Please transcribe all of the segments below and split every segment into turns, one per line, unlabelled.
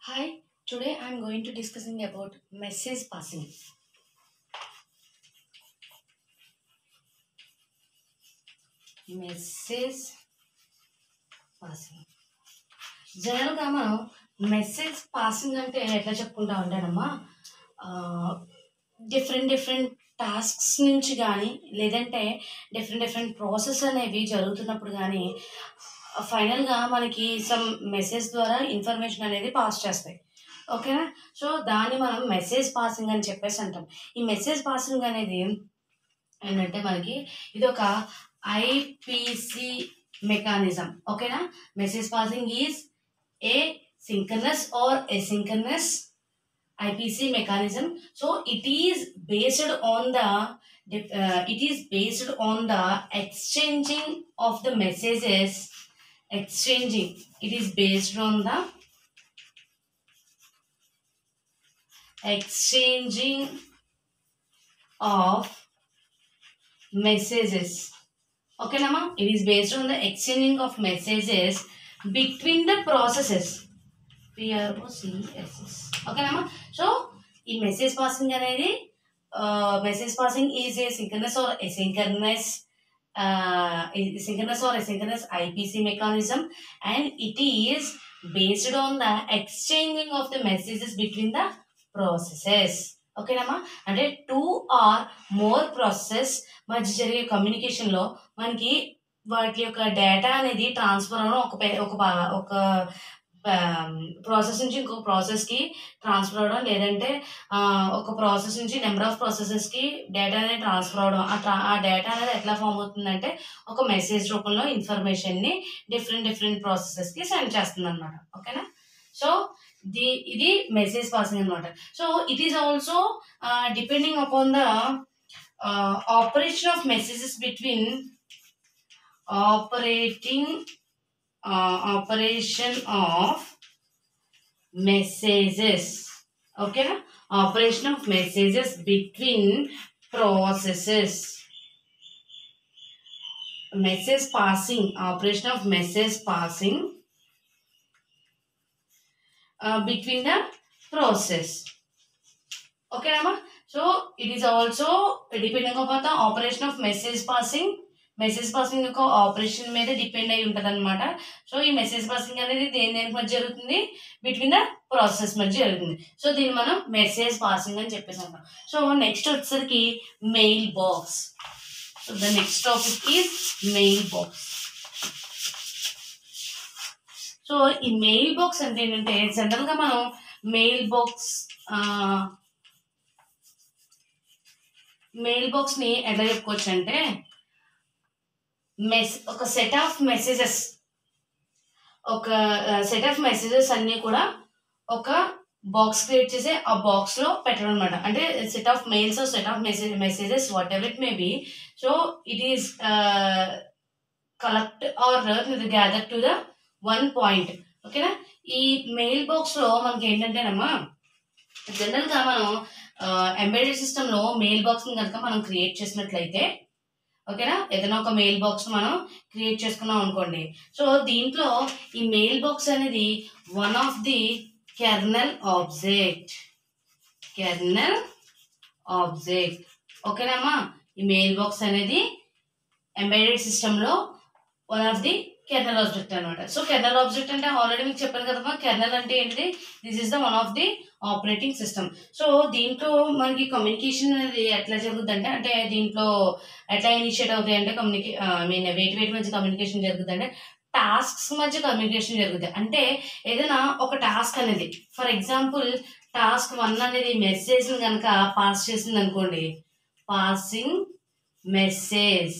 Hi, today I'm going to discussing about message passing. Message passing జనరల్గా మనం message passing అంటే ఎట్లా చెప్పుకుంటా ఉంటానమ్మా డిఫరెంట్ డిఫరెంట్ టాస్క్స్ నుంచి కానీ లేదంటే డిఫరెంట్ డిఫరెంట్ ప్రాసెస్ అనేవి జరుగుతున్నప్పుడు కానీ ఫైనల్గా మనకి సమ్ మెసేజ్ ద్వారా ఇన్ఫర్మేషన్ అనేది పాస్ చేస్తాయి ఓకేనా సో దాన్ని మనం మెసేజ్ పాసింగ్ అని చెప్పేసి అంటాం ఈ మెసేజ్ పాసింగ్ అనేది ఏంటంటే మనకి ఇది ఒక ఐపీసీ మెకానిజం ఓకేనా message passing is a synchronous or asynchronous IPC mechanism so it is based on the it is based on the exchanging of the messages exchanging it is based on the exchanging of messages okay nama it is based on the exchanging of messages between the processes p r o c s s okay nama so ఈ message passing అనేది message passing is a synchronous or asynchronous uh, synchronous or asynchronous IPC mechanism and it is based on the exchanging of the messages between the processes ఓకేనమ్మా అంటే two are more process మధ్య జరిగే కమ్యూనికేషన్లో మనకి వాటి యొక్క data అనేది transfer అవడం ఒక పే- ఒక పా- ఒక ప్రాసెస్ నుంచి ఇంకొక ప్రాసెస్కి ట్రాన్స్ఫర్ అవడం లేదంటే ఆ, ఒక ప్రాసెస్ నుంచి నెంబర్ ఆఫ్ ప్రాసెసెస్కి డేటా అనేది ట్రాన్స్ఫర్ అవడం ఆ ట్రా ఆ డేటా అనేది ఎట్లా ఫామ్ అవుతుందంటే ఒక మెసేజ్ రూపంలో ఇన్ఫర్మేషన్ని డిఫరెంట్ డిఫరెంట్ ప్రాసెసెస్కి సెండ్ చేస్తుంది అనమాట ఓకేనా సో ది ఇది మెసేజ్ పాసింగ్ అనమాట so it is also depending upon the operation of messages between operating operation of messages ఓకేనా operation of messages between processes message passing operation of message passing between the process ఓకేనమ్మా so it is also depending upon the operation of message passing message passing యొక్క operation మీద depend అయి ఉంటుంది అనమాట so ఈ message passing అనేది దేని దేనికి మధ్య జరుగుతుంది బిట్వీన్ ద ప్రాసెస్ మధ్య జరుగుతుంది సో దీన్ని మనం మెసేజ్ పాసింగ్ అని చెప్పేసి అంటాం సో నెక్స్ట్ వచ్చేసరికి mail box so the next topic is mail box so ఈ మెయిల్ బాక్స్ అంటే ఏంటంటే జనరల్గా మనం మెయిల్ బాక్స్ మెయిల్ బాక్స్ని ఎట్లా చెప్పుకోవచ్చు అంటే మెస్ ఒక సెట్ ఆఫ్ మెసేజెస్ ఒక సెట్ ఆఫ్ మెసేజెస్ అన్నీ కూడా ఒక బాక్స్ క్రియేట్ చేసి ఆ బాక్స్ లో పెట్టడం అనమాట అంటే set of mails set of message messages whatever it may be so it is collect or gather to the one point ఓకేనా ఈ మెయిల్ బాక్స్ లో మనకి ఏంటంటేనమ్మా జనరల్ గా మనం ఎంబెడెడ్ సిస్టమ్ లో మెయిల్ బాక్స్ ని కనుక మనం క్రియేట్ చేసినట్లయితే ఓకేనా ఏదైనా ఒక మెయిల్ బాక్స్ మనం క్రియేట్ చేసుకున్నాం అనుకోండి సో దీంట్లో ఈ మెయిల్ బాక్స్ అనేది one of the kernel object kernel object ఓకేనమ్మా ఈ మెయిల్ బాక్స్ అనేది ఎంబెడెడ్ సిస్టంలో one of the kernel object అనమాట సో కెర్నల్ ఆబ్జెక్ట్ అంటే ఆల్రెడీ మీకు చెప్పాను కదమ్మా కెర్నల్ అంటే ఏంటిది this is the one of the operating system so దీంట్లో మనకి కమ్యూనికేషన్ అనేది ఎట్లా జరుగుతుంది అంటే అంటే దీంట్లో ఎట్లా ఇనిషియేట్ అవుతాయి అంటే communicate I mean wait wait మధ్య కమ్యూనికేషన్ జరుగుతుంది అంటే టాస్క్స్ మధ్య కమ్యూనికేషన్ జరుగుతుంది అంటే ఏదైనా ఒక టాస్క్ అనేది ఫర్ ఎగ్జాంపుల్ టాస్క్ వన్ అనేది మెసేజ్ కనుక పాస్ చేసింది అనుకోండి పాసింగ్ మెసేజ్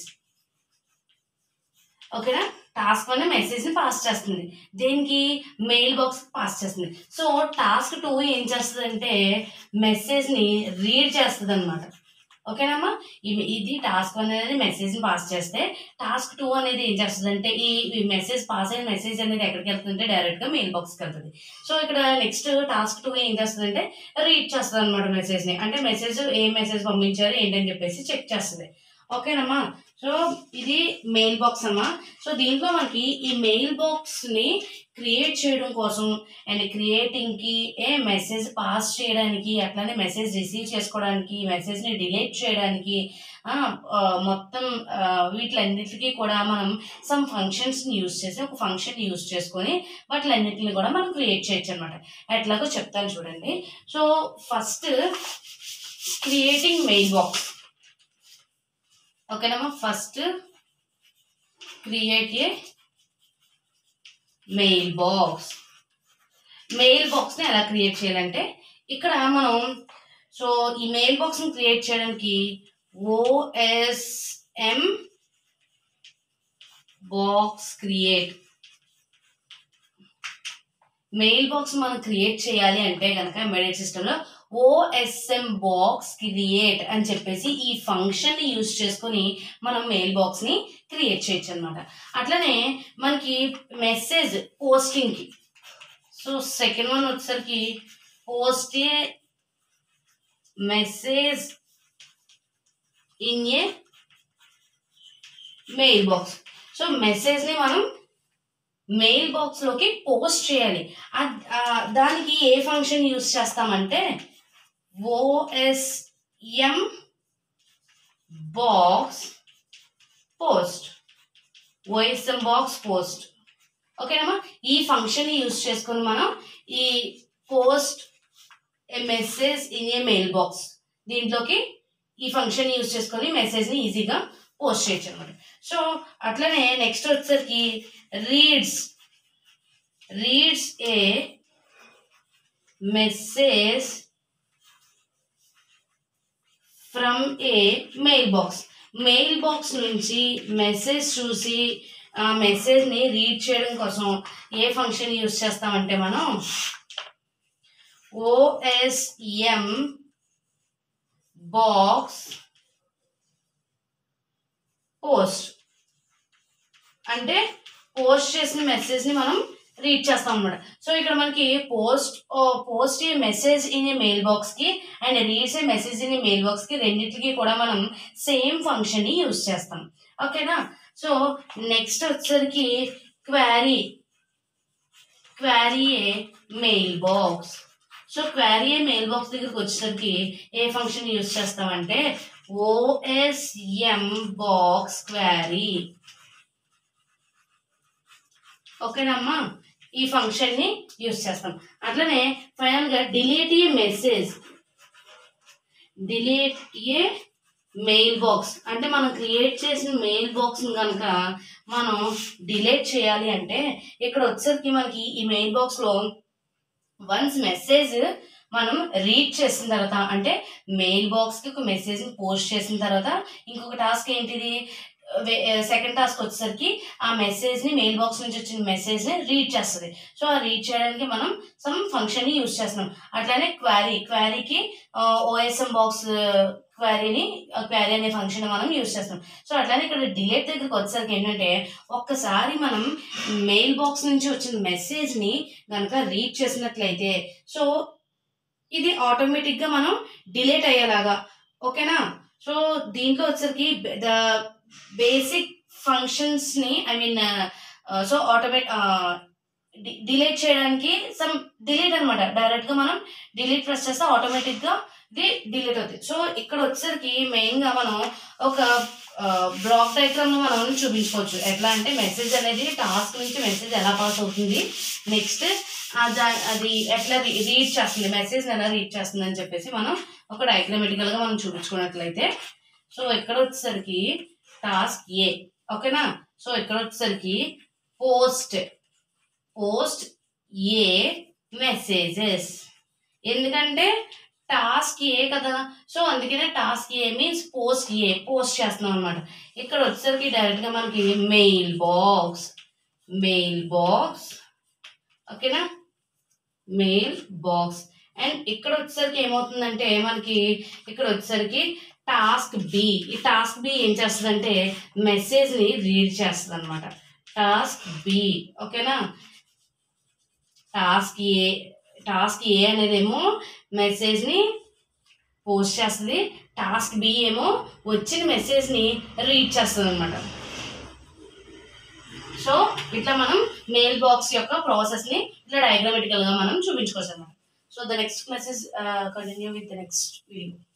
ఓకేనా టాస్క్ వన్ మెసేజ్ ని పాస్ చేస్తుంది దేనికి మెయిల్ బాక్స్ పాస్ చేస్తుంది సో టాస్క్ టూ ఏం చేస్తుంది అంటే మెసేజ్ ని రీడ్ చేస్తుంది అనమాట ఓకేనమ్మా ఇవి- ఇది టాస్క్ వన్ అనేది మెసేజ్ ని పాస్ చేస్తే టాస్క్ టూ అనేది ఏం చేస్తుంది అంటే ఈ మెసేజ్ పాస్ అయిన మెసేజ్ అనేది ఎక్కడికి వెళ్తుందంటే డైరెక్ట్ గా మెయిల్ బాక్స్ కి వెళ్తుంది సో ఇక్కడ నెక్స్ట్ టాస్క్ టూ ఏం చేస్తుంది అంటే రీడ్ చేస్తుంది అనమాట మెసేజ్ ని అంటే మెసేజ్ ఏ మెసేజ్ పంపించారు ఏంటని చెప్పేసి చెక్ చేస్తుంది ఓకేనమ్మా సో ఇది మెయిల్ బాక్స్ అమ్మా సో దీంట్లో మనకి ఈ మెయిల్ బాక్స్ని క్రియేట్ చేయడం కోసం అండ్ క్రియేటింగ్కి ఏ మెసేజ్ పాస్ చేయడానికి అట్లానే మెసేజ్ రిసీవ్ చేసుకోవడానికి మెసేజ్ని డిలీట్ చేయడానికి ఆ, ఆ, మొత్తం ఆ, వీటిలన్నిటికీ కూడా మనం సమ్ ఫంక్షన్స్ని యూస్ చేసి ఒక ఫంక్షన్ యూస్ చేసుకొని వాటిలన్నిటిని కూడా మనం క్రియేట్ చేయొచ్చు అనమాట ఎట్లాగో చెప్తాను చూడండి so first creating mail box ఓకేనమ్మా first create a mail box mail బాక్స్ని ఎలా క్రియేట్ చేయాలంటే ఇక్కడ మనం సో ఈ మెయిల్ బాక్స్ని క్రియేట్ చేయడానికి OSM box create mail box మనం క్రియేట్ చేయాలి అంటే కనుక ఎంబెడెడ్ సిస్టంలో ఓఎస్ఎం బాక్స్ క్రియేట్ అని చెప్పేసి ఈ ఫంక్షన్ ని యూజ్ చేసుకొని మనం మెయిల్ బాక్స్ ని క్రియేట్ చేయొచ్చు అనమాట అట్లనే మనకి మెసేజ్ పోస్టింగ్ కి సో సెకండ్ వన్ వచ్చేసరికి post a message in a mail box so message ని మనం మెయిల్ బాక్స్ లోకి పోస్ట్ చేయాలి అద్- ఆ, దానికి ఏ ఫంక్షన్ యూస్ చేస్తామంటే OSM box post OSM box post ఓకేనమ్మా ఈ ఫంక్షన్ యూస్ చేసుకొని మనం ఈ post a message in a mail box దీంట్లోకి ఈ ఫంక్షన్ యూస్ చేసుకొని మెసేజ్ని ఈజీగా పోస్ట్ చేయొచ్చు అనమాట సో అట్లనే నెక్స్ట్ వచ్చేసరికి reads reads a message from a mail box mail box నుంచి మెసేజ్ చూసి ఆ మెసేజ్ని రీడ్ చేయడం కోసం ఏ ఫంక్షన్ యూస్ చేస్తామంటే మనం ఓఎస్ఎం బాక్స్ పోస్ట్ అంటే పోస్ట్ చేసిన మెసేజ్ ని మనం రీడ్ చేస్తాం అనమాట సో ఇక్కడ మనకి post post a message in a mail box కి and reads a message in a mail box కి రెండింటికి కూడా మనం సేమ్ ఫంక్షన్ ని యూస్ చేస్తాం ఓకేనా సో నెక్స్ట్ వచ్చేసరికి query query a mail box so query a mail box దగ్గరికి వచ్చేసరికి ఏ ఫంక్షన్ యూస్ చేస్తామంటే ఓఎస్ఎం బాక్స్ క్వారీ ఓకేనమ్మా ఈ ఫంక్షన్ ని యూస్ చేస్తాం అట్లనే ఫైనల్ గా delete a message delete a mail box అంటే మనం క్రియేట్ చేసిన మెయిల్ బాక్స్ కనుక మనం డిలీట్ చేయాలి అంటే ఇక్కడ వచ్చేసరికి మనకి ఈ మెయిల్ బాక్స్ లో వన్స్ మెసేజ్ మనం రీడ్ చేసిన తర్వాత అంటే మెయిల్ బాక్స్ కి ఒక మెసేజ్ పోస్ట్ చేసిన తర్వాత ఇంకొక టాస్క్ ఏంటిది సెకండ్ టాస్క్ వచ్చేసరికి ఆ మెసేజ్ ని మెయిల్ బాక్స్ నుంచి వచ్చిన మెసేజ్ ని రీడ్ చేస్తుంది సో ఆ రీడ్ చేయడానికి మనం సమ్ ఫంక్షన్ ని యూస్ చేస్తున్నాం అట్లానే క్వారీ క్వారీకి ఓఎస్ఎం బాక్స్ క్వారీని క్వారీ అనే ఫంక్షన్ మనం యూస్ చేస్తాం సో అట్లానే ఇక్కడ డిలేట్ దగ్గరికి వచ్చేసరికి ఏంటంటే ఒక్కసారి మనం మెయిల్ బాక్స్ నుంచి వచ్చిన మెసేజ్ ని కనుక రీడ్ చేసినట్లయితే సో ఇది ఆటోమేటిక్ గా మనం డిలేట్ అయ్యేలాగా ఓకేనా సో దీంట్లో వచ్చేసరికి ద బేసిక్ ఫంక్షన్స్ ని I mean so automate delete చేయడానికి సమ్ డిలీట్ అనమాట డైరెక్ట్ గా మనం డిలీట్ ప్రెస్ చేస్తే ఆటోమేటిక్ గా ఇది డిలీట్ అవుతుంది సో ఇక్కడ వచ్చేసరికి మెయిన్ గా మనం ఒక బ్లాక్ డయాగ్రామ్ మనం చూపించుకోవచ్చు ఎట్లా అంటే మెసేజ్ అనేది టాస్క్ నుంచి మెసేజ్ ఎలా పాస్ అవుతుంది నెక్స్ట్ అది ఎట్లా రీడ్ చేస్తుంది మెసేజ్ ఎలా రీడ్ చేస్తుంది అని చెప్పేసి మనం ఒక డయాగ్రామెటికల్ గా మనం చూపించుకున్నట్లయితే సో ఇక్కడ వచ్చేసరికి టాస్క్ ఏ ఓకేనా సో ఇక్కడ వచ్చేసరికి పోస్ట్ పోస్ట్ ఏ మెసేజెస్ ఎందుకంటే టాస్క్ ఏ కదా సో అందుకనే task A means post a post చేస్తున్నాం అనమాట ఇక్కడ వచ్చేసరికి డైరెక్ట్ గా మనకి మెయిల్ బాక్స్ మెయిల్ బాక్స్ ఓకేనా మెయిల్ బాక్స్ అండ్ ఇక్కడ వచ్చేసరికి ఏమవుతుందంటే మనకి ఇక్కడ వచ్చేసరికి టాస్క్ బి ఈ టాస్క్ బి ఏం చేస్తుందంటే మెసేజ్ ని రీడ్ చేస్తుంది అనమాట టాస్క్ బి ఓకేనా టాస్క్ ఏ టాస్క్ ఏ అనేదేమో మెసేజ్ ని పోస్ట్ చేస్తుంది టాస్క్ బి ఏమో వచ్చిన మెసేజ్ని రీడ్ చేస్తుంది అనమాట సో ఇట్లా మనం మెయిల్ బాక్స్ యొక్క ప్రాసెస్ని ఇట్లా డయాగ్రామెటికల్గా మనం చూపించుకోవచ్చు అనమాట so the next message continue with the next video